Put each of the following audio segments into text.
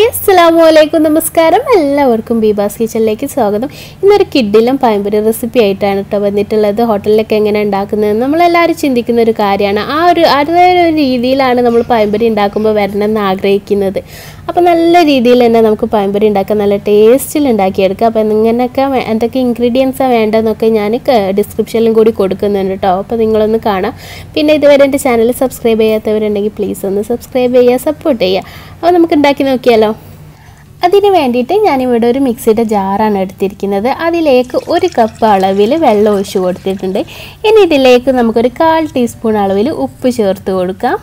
hi അസ്സലാമു അലൈക്കും നമസ്കാരം എല്ലാവർക്കും ബീബാസ് കിച്ചണിലേക്ക് സ്വാഗതം ഇന്നൊരു കിഡിലും പഴംപൊരി റെസിപ്പി ആയിട്ടാണ് കേട്ടോ വന്നിട്ടുള്ളത് ഹോട്ടലിലൊക്കെ എങ്ങനെ ഉണ്ടാക്കുന്നത് നമ്മളെല്ലാവരും ചിന്തിക്കുന്ന ഒരു കാര്യമാണ് ആ ഒരു അതേ ഒരു രീതിയിലാണ് നമ്മൾ പഴംപൊരി ഉണ്ടാക്കുമ്പോൾ വരണമെന്ന് ആഗ്രഹിക്കുന്നത് അപ്പോൾ നല്ല രീതിയിൽ തന്നെ നമുക്ക് പഴംപൊരി ഉണ്ടാക്കാൻ നല്ല ടേസ്റ്റിൽ ഉണ്ടാക്കിയെടുക്കാം അപ്പോൾ ഇങ്ങനെയൊക്കെ വേ- എന്തൊക്കെ ഇൻഗ്രീഡിയൻസാണ് വേണ്ടതെന്നൊക്കെ ഞാൻ ഡിസ്ക്രിപ്ഷനിലും കൂടി കൊടുക്കുന്നുണ്ട് കേട്ടോ അപ്പോൾ നിങ്ങളൊന്ന് കാണാം പിന്നെ ഇതുവരെ എൻ്റെ ചാനൽ സബ്സ്ക്രൈബ് ചെയ്യാത്തവരുണ്ടെങ്കിൽ പ്ലീസ് ഒന്ന് സബ്സ്ക്രൈബ് ചെയ്യുക സപ്പോർട്ട് ചെയ്യുക അപ്പോൾ നമുക്ക് ഉണ്ടാക്കി നോക്കിയാലോ അതിന് വേണ്ടിയിട്ട് ഞാനിവിടെ ഒരു മിക്സിയുടെ ജാറാണ് എടുത്തിരിക്കുന്നത് അതിലേക്ക് ഒരു കപ്പ് അളവിൽ വെള്ളം ഒഴിച്ച് കൊടുത്തിട്ടുണ്ട് ഇനി ഇതിലേക്ക് നമുക്കൊരു കാൽ ടീസ്പൂൺ അളവിൽ ഉപ്പ് ചേർത്ത് കൊടുക്കാം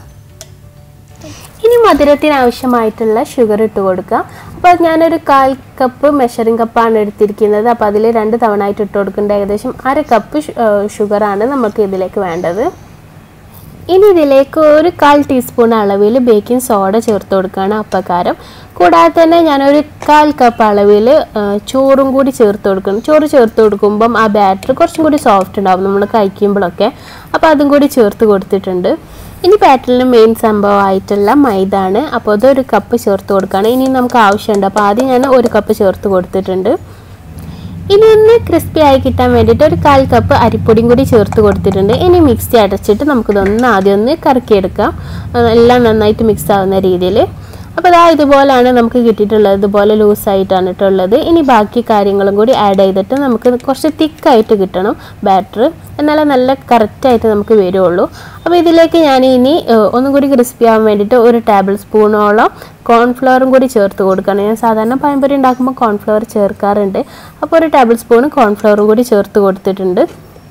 ഇനി മധുരത്തിന് ആവശ്യമായിട്ടുള്ള ഷുഗർ ഇട്ട് കൊടുക്കാം അപ്പോൾ ഞാനൊരു കാൽ കപ്പ് മെഷറിംഗ് കപ്പാണ് എടുത്തിരിക്കുന്നത് അപ്പോൾ അതിൽ രണ്ട് തവണ ആയിട്ട് ഇട്ട് കൊടുക്കേണ്ട ഏകദേശം അര കപ്പ് ഷുഗറാണ് നമുക്ക് ഇതിലേക്ക് വേണ്ടത് ഇനി ഇതിലേക്ക് ഒരു കാൽ ടീസ്പൂൺ അളവിൽ ബേക്കിംഗ് സോഡ ചേർത്ത് കൊടുക്കുകയാണ് അപ്പക്കാരം കൂടാതെ തന്നെ ഞാനൊരു കാൽ കപ്പ് അളവിൽ ചോറും കൂടി ചേർത്ത് കൊടുക്കണം ചോറ് ചേർത്ത് കൊടുക്കുമ്പം ആ ബാറ്റർ കുറച്ചും കൂടി സോഫ്റ്റ് ഉണ്ടാവും നമ്മൾ കഴിക്കുമ്പോഴൊക്കെ അപ്പോൾ അതും കൂടി ചേർത്ത് കൊടുത്തിട്ടുണ്ട് ഇനി ബാറ്ററിന് മെയിൻ സംഭവമായിട്ടുള്ള മൈദ ആണ് അപ്പോൾ അതൊരു കപ്പ് ചേർത്ത് കൊടുക്കുകയാണ് ഇനി നമുക്ക് ആവശ്യമുണ്ട് അപ്പോൾ ആദ്യം ഞാൻ ഒരു കപ്പ് ചേർത്ത് കൊടുത്തിട്ടുണ്ട് ഇനി ഒന്ന് ക്രിസ്പി ആയി കിട്ടാൻ വേണ്ടിയിട്ട് ഒരു കാൽ കപ്പ് അരിപ്പൊടിയും കൂടി ചേർത്ത് കൊടുത്തിട്ടുണ്ട് ഇനി മിക്സി അടച്ചിട്ട് നമുക്കിതൊന്ന് ആദ്യം ഒന്ന് കറക്കിയെടുക്കാം ആ, എല്ലാം നന്നായിട്ട് മിക്സ് ആവുന്ന രീതിയിൽ അപ്പോൾ അതാ ഇതുപോലെയാണ് നമുക്ക് കിട്ടിയിട്ടുള്ളത് ഇതുപോലെ ലൂസായിട്ടാണ് ഇട്ടുള്ളത് ഇനി ബാക്കി കാര്യങ്ങളും കൂടി ആഡ് ചെയ്തിട്ട് നമുക്ക് കുറച്ച് തിക്കായിട്ട് കിട്ടണം ബാറ്റർ എന്നാലേ നല്ല കറക്റ്റായിട്ട് നമുക്ക് വരുള്ളൂ അപ്പോൾ ഇതിലേക്ക് ഞാൻ ഇനി ഏഹ്, ഒന്നും കൂടി ക്രിസ്പി ആവാൻ വേണ്ടിയിട്ട് ഒരു ടേബിൾ സ്പൂണോളം കോൺഫ്ലവറും കൂടി ചേർത്ത് കൊടുക്കണം ഞാൻ സാധാരണ പഴംപൊരി ഉണ്ടാക്കുമ്പോൾ കോൺഫ്ലവർ ചേർക്കാറുണ്ട് അപ്പോൾ ഒരു ടേബിൾ സ്പൂൺ കോൺഫ്ലവറും കൂടി ചേർത്ത് കൊടുത്തിട്ടുണ്ട്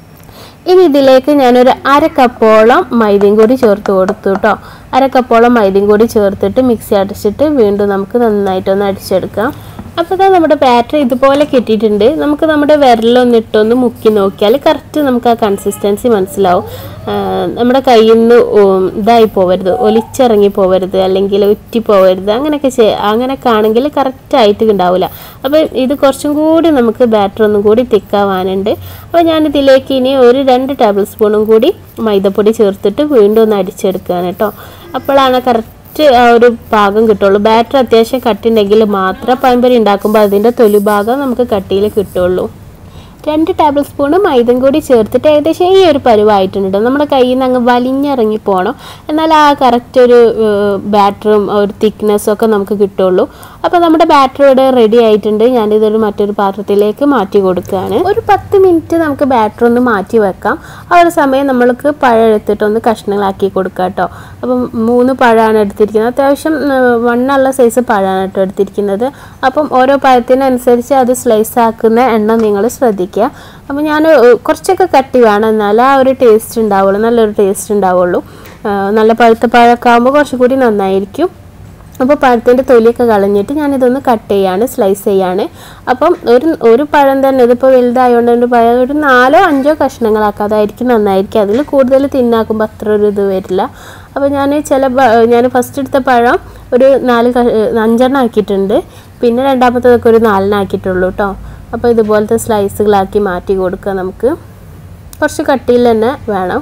ഇനി ഇതിലേക്ക് ഞാനൊരു അര കപ്പോളം മൈദയും കൂടി ചേർത്ത് കൊടുത്തു കേട്ടോ അര കപ്പോളം മൈദയും കൂടി ചേർത്തിട്ട് മിക്സി അടിച്ചിട്ട് വീണ്ടും നമുക്ക് നന്നായിട്ടൊന്ന് അടിച്ചെടുക്കാം അപ്പോൾ ഇതാ നമ്മുടെ ബാറ്ററി ഇതുപോലെ കിട്ടിയിട്ടുണ്ട് നമുക്ക് നമ്മുടെ വിരലൊന്ന് ഇട്ടൊന്ന് മുക്കി നോക്കിയാൽ കറക്റ്റ് നമുക്ക് ആ കൺസിസ്റ്റൻസി മനസ്സിലാവും ആ, നമ്മുടെ കയ്യിൽ നിന്ന് ഇതായി പോവരുത് ഒലിച്ചിറങ്ങി പോവരുത് അല്ലെങ്കിൽ ഉറ്റി പോവരുത് അങ്ങനെയൊക്കെ ചെയ്യ അങ്ങനെയൊക്കെ ആണെങ്കിൽ കറക്റ്റായിട്ട് ഉണ്ടാവില്ല അപ്പോൾ ഇത് കുറച്ചും കൂടി നമുക്ക് ബാറ്റർ ഒന്നും കൂടി തിക്കാവാനുണ്ട് അപ്പോൾ ഞാനിതിലേക്ക് ഇനി ഒരു രണ്ട് ടേബിൾ സ്പൂണും കൂടി മൈദപ്പൊടി ചേർത്തിട്ട് വീണ്ടും ഒന്ന് അടിച്ചെടുക്കുകയാണ് കേട്ടോ അപ്പോഴാണ് കറക്റ്റ് ആ ഒരു പാകം കിട്ടുള്ളൂ ബാറ്റർ അത്യാവശ്യം കട്ടിയുണ്ടെങ്കിൽ മാത്രം പഴംപൊരി ഉണ്ടാക്കുമ്പോൾ അതിൻ്റെ തൊലി ഭാഗം നമുക്ക് കട്ടിയിൽ കിട്ടുള്ളൂ രണ്ട് ടേബിൾ സ്പൂണ് മൈദം കൂടി ചേർത്തിട്ട് ഏകദേശം ഈ ഒരു പരുവായിട്ടുണ്ട് നമ്മുടെ കയ്യിൽ നിന്ന് അങ്ങ് വലിഞ്ഞിറങ്ങി പോകണം എന്നാൽ ആ കറക്റ്റ് ഒരു ബാറ്ററും ഒരു തിക്നെസ്സും ഒക്കെ നമുക്ക് കിട്ടുള്ളൂ അപ്പോൾ നമ്മുടെ ബാറ്റർ ഇവിടെ റെഡി ആയിട്ടുണ്ട് ഞാനിതൊരു മറ്റൊരു പാത്രത്തിലേക്ക് മാറ്റി കൊടുക്കുകയാണ് ഒരു പത്ത് മിനിറ്റ് നമുക്ക് ബാറ്റർ ഒന്ന് മാറ്റി വെക്കാം ആ ഒരു സമയം നമ്മൾക്ക് പഴം എടുത്തിട്ട് ഒന്ന് കഷ്ണങ്ങളാക്കി കൊടുക്കാം കേട്ടോ അപ്പം മൂന്ന് പഴമാണ് എടുത്തിരിക്കുന്നത് അത്യാവശ്യം വണ്ണുള്ള സൈസ് പഴമാണ് കേട്ടോ എടുത്തിരിക്കുന്നത് അപ്പം ഓരോ പഴത്തിനനുസരിച്ച് അത് സ്ലൈസ് ആക്കുന്ന എണ്ണം നിങ്ങൾ ശ്രദ്ധിക്കുക അപ്പം ഞാൻ കുറച്ചൊക്കെ കട്ടി വേണം എന്നാൽ ആ ഒരു ടേസ്റ്റ് ഉണ്ടാവുള്ളൂ നല്ലൊരു ടേസ്റ്റ് ഉണ്ടാവുള്ളൂ ആ, നല്ല പഴുത്ത പഴമൊക്കെ ആകുമ്പോൾ കുറച്ചുകൂടി നന്നായിരിക്കും അപ്പോൾ പഴത്തിൻ്റെ തൊലിയൊക്കെ കളഞ്ഞിട്ട് ഞാനിതൊന്ന് കട്ട് ചെയ്യാണ് സ്ലൈസ് ചെയ്യാണ് അപ്പം ഒരു ഒരു പഴം തന്നെ ഇതിപ്പോൾ വലുതായതുകൊണ്ട് ഒരു പഴം ഒരു നാലോ അഞ്ചോ കഷ്ണങ്ങളാക്കുക അതായിരിക്കും നന്നായിരിക്കും അതിൽ കൂടുതൽ തിന്നാക്കുമ്പോൾ അത്ര ഒരു ഇത് വരില്ല അപ്പോൾ ഞാൻ ചില പ- ഞാൻ ഫസ്റ്റ് എടുത്ത പഴം ഒരു നാല് ക- അഞ്ചെണ്ണം ആക്കിയിട്ടുണ്ട് പിന്നെ രണ്ടാമത്തതൊക്കെ ഒരു നാലെണ്ണാക്കിയിട്ടുള്ളൂ കേട്ടോ അപ്പോൾ ഇതുപോലത്തെ സ്ലൈസുകളാക്കി മാറ്റി കൊടുക്കുക നമുക്ക് കുറച്ച് കട്ടിയിൽ തന്നെ വേണം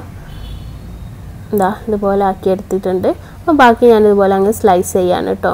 എന്താ ഇതുപോലെ ആക്കി എടുത്തിട്ടുണ്ട് അപ്പോൾ ബാക്കി ഞാൻ ഇതുപോലെ അങ്ങ് സ്ലൈസ് ചെയ്യാണ് കേട്ടോ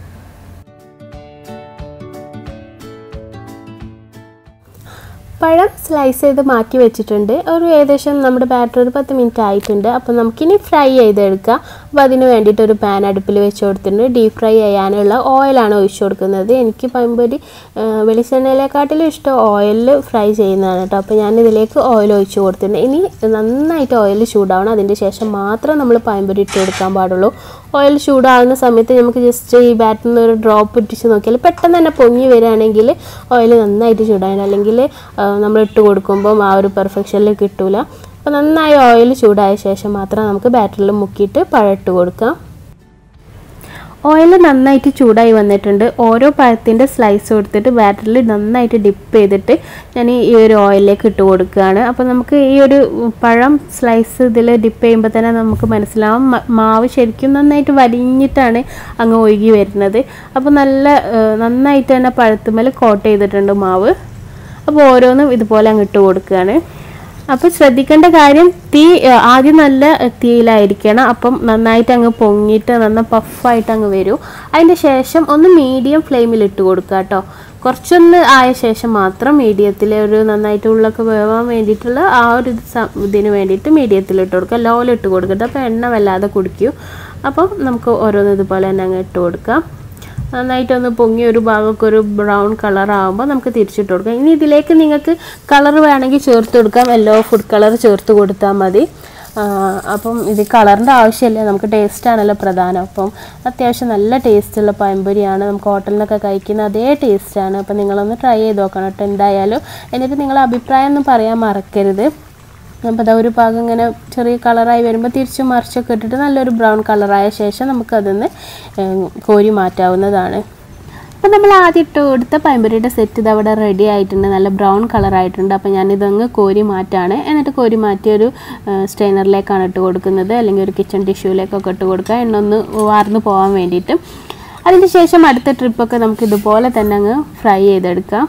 പഴം സ്ലൈസ് ചെയ്ത് മാറ്റി വെച്ചിട്ടുണ്ട് ഒരു ഏകദേശം നമ്മുടെ ബാറ്റർ ഒരു പത്ത് മിനിറ്റ് ആയിട്ടുണ്ട് അപ്പോൾ നമുക്കിനി ഫ്രൈ ചെയ്തെടുക്കാം അപ്പോൾ അതിന് വേണ്ടിയിട്ട് ഒരു പാൻ അടുപ്പിൽ വെച്ച് കൊടുത്തിട്ടുണ്ട് ഡീപ് ഫ്രൈ ചെയ്യാനുള്ള ഓയിലാണ് ഒഴിച്ചു കൊടുക്കുന്നത് എനിക്ക് പമ്പൊരി വെളിച്ചെണ്ണയിലെക്കാട്ടിലും ഇഷ്ടം ഓയിലിൽ ഫ്രൈ ചെയ്യുന്നതാണ് കേട്ടോ അപ്പോൾ ഞാൻ ഇതിലേക്ക് ഓയിൽ ഒഴിച്ച് കൊടുത്തിട്ടുണ്ട് ഇനി നന്നായിട്ട് ഓയിൽ ചൂടാവണം അതിൻ്റെ ശേഷം മാത്രം നമ്മൾ പഴംപൊരി ഇട്ട് കൊടുക്കാൻ പാടുള്ളൂ ഓയിൽ ചൂടാകുന്ന സമയത്ത് നമുക്ക് ജസ്റ്റ് ഈ ബാറ്റിൽ നിന്ന് ഒരു ഡ്രോപ്പ് ഇട്ടിച്ച് നോക്കിയാൽ പെട്ടെന്ന് തന്നെ പൊങ്ങി വരികയാണെങ്കിൽ ഓയിൽ നന്നായിട്ട് ചൂടാകണം അല്ലെങ്കിൽ നമ്മൾ ഇട്ട് കൊടുക്കുമ്പം ആ ഒരു പെർഫെക്ഷനിൽ കിട്ടൂല അപ്പോൾ നന്നായി ഓയിൽ ചൂടായ ശേഷം മാത്രം നമുക്ക് ബാറ്ററിൽ മുക്കിയിട്ട് പഴം ഇട്ട് കൊടുക്കാം ഓയിൽ നന്നായിട്ട് ചൂടായി വന്നിട്ടുണ്ട് ഓരോ പഴത്തിൻ്റെ സ്ലൈസ് കൊടുത്തിട്ട് ബാറ്ററിൽ നന്നായിട്ട് ഡിപ്പ് ചെയ്തിട്ട് ഞാൻ ഈ ഒരു ഓയിലിലേക്ക് ഇട്ട് കൊടുക്കുകയാണ് അപ്പോൾ നമുക്ക് ഈ ഒരു പഴം സ്ലൈസ് ഇതിൽ ഡിപ്പ് ചെയ്യുമ്പോൾ തന്നെ നമുക്ക് മനസ്സിലാവും മ- മാവ് ശരിക്കും നന്നായിട്ട് വലിഞ്ഞിട്ടാണ് അങ്ങ് ഒഴുകി വരുന്നത് അപ്പോൾ നല്ല ഏഹ്, നന്നായിട്ട് തന്നെ പഴത്തുമ്മൽ കോട്ട് ചെയ്തിട്ടുണ്ട് മാവ് അപ്പോൾ ഓരോന്നും ഇതുപോലെ അങ്ങ് ഇട്ട് കൊടുക്കുകയാണ് അപ്പോൾ ശ്രദ്ധിക്കേണ്ട കാര്യം തീ ആ, ആദ്യം നല്ല തീയിലായിരിക്കണം അപ്പം നന്നായിട്ട് അങ്ങ് പൊങ്ങിയിട്ട് നന്ന പഫായിട്ട് അങ്ങ് വരും അതിൻ്റെ ശേഷം ഒന്ന് മീഡിയം ഫ്ലെയിമിൽ ഇട്ട് കൊടുക്കുക കേട്ടോ കുറച്ചൊന്ന് ആയ ശേഷം മാത്രം മീഡിയത്തിൽ ഒരു നന്നായിട്ട് ഉള്ളൊക്കെ വേവാൻ വേണ്ടിയിട്ടുള്ള ആ ഒരു ഇത് സ- ഇതിന് വേണ്ടിയിട്ട് മീഡിയത്തിൽ ഇട്ട് കൊടുക്കുക ലോയിൽ ഇട്ട് കൊടുക്കരുത് അപ്പോൾ എണ്ണ വല്ലാതെ കുടിക്കും അപ്പം നമുക്ക് ഓരോന്ന് ഇതുപോലെ തന്നെ അങ്ങ് ഇട്ട് കൊടുക്കാം നന്നായിട്ടൊന്ന് പൊങ്ങി ഒരു ഭാഗമൊക്കെ ഒരു ബ്രൗൺ കളർ ആകുമ്പോൾ നമുക്ക് തിരിച്ചിട്ട് കൊടുക്കാം ഇനി ഇതിലേക്ക് നിങ്ങൾക്ക് കളർ വേണമെങ്കിൽ ചേർത്ത് കൊടുക്കാം യെല്ലോ ഫുഡ് കളർ ചേർത്ത് കൊടുത്താൽ മതി ആ, അപ്പം ഇത് കളറിൻ്റെ ആവശ്യമില്ല നമുക്ക് ടേസ്റ്റ് ആണല്ലോ പ്രധാനം അപ്പം അത്യാവശ്യം നല്ല ടേസ്റ്റുള്ള പഴംപൊരിയാണ് നമുക്ക് ഹോട്ടലിൽ നിന്നൊക്കെ കഴിക്കുന്ന അതേ ടേസ്റ്റാണ് അപ്പം നിങ്ങളൊന്ന് ട്രൈ ചെയ്ത് നോക്കണം കേട്ടോ എന്തായാലും എന്നിട്ട് നിങ്ങളെ അഭിപ്രായം ഒന്നും പറയാൻ മറക്കരുത് അപ്പോൾ അതാ ഒരു ഭാഗം ഇങ്ങനെ ചെറിയ കളറായി വരുമ്പോൾ തിരിച്ച് മറിച്ചൊക്കെ ഇട്ടിട്ട് നല്ലൊരു ബ്രൗൺ കളറായ ശേഷം നമുക്കതൊന്ന് ഏം, കോരി മാറ്റാവുന്നതാണ് അപ്പോൾ നമ്മൾ ആദ്യം ഇട്ട് കൊടുത്ത പഴംപൊരിയുടെ സെറ്റ് ഇത് അവിടെ റെഡി ആയിട്ടുണ്ട് നല്ല ബ്രൗൺ കളറായിട്ടുണ്ട് അപ്പോൾ ഞാനിതങ്ങ് കോരി മാറ്റാണ് എന്നിട്ട് കോരി മാറ്റി ഒരു സ്റ്റെയിനറിലേക്കാണ് ഇട്ട് കൊടുക്കുന്നത് അല്ലെങ്കിൽ ഒരു കിച്ചൺ ടിഷ്യൂലേക്കൊക്കെ ഇട്ട് കൊടുക്കുക എണ്ണ ഒന്ന് വാർന്നു പോകാൻ വേണ്ടിയിട്ട് അതിന് ശേഷം അടുത്ത ട്രിപ്പൊക്കെ നമുക്ക് ഇതുപോലെ തന്നെ അങ്ങ് ഫ്രൈ ചെയ്തെടുക്കാം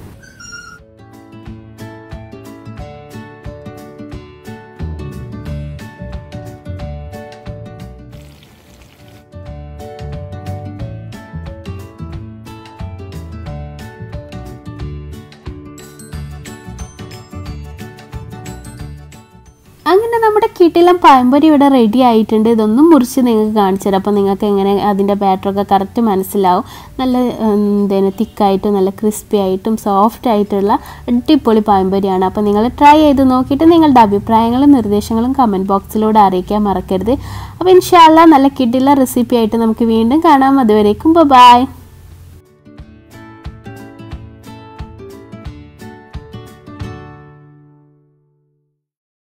അങ്ങനെ നമ്മുടെ കിട്ടിലം പഴംപൊരി ഇവിടെ റെഡി ആയിട്ടുണ്ട് ഇതൊന്നും മുറിച്ച് നിങ്ങൾക്ക് കാണിച്ചു തരാം അപ്പോൾ നിങ്ങൾക്ക് എങ്ങനെ അതിൻ്റെ ബാറ്ററൊക്കെ കറക്റ്റ് മനസ്സിലാവും നല്ല എന്തേലും തിക്കായിട്ടും നല്ല ക്രിസ്പി ആയിട്ടും സോഫ്റ്റ് ആയിട്ടുള്ള അടിപൊളി പഴംപൊരിയാണ് അപ്പോൾ നിങ്ങൾ ട്രൈ ചെയ്ത് നോക്കിയിട്ട് നിങ്ങളുടെ അഭിപ്രായങ്ങളും നിർദ്ദേശങ്ങളും കമൻറ്റ് ബോക്സിലൂടെ അറിയിക്കാൻ മറക്കരുത് അപ്പോൾ ഇൻഷാല്ല നല്ല കിട്ടില്ല റെസിപ്പി ആയിട്ട് നമുക്ക് വീണ്ടും കാണാം അതുവരേക്കും ബൈ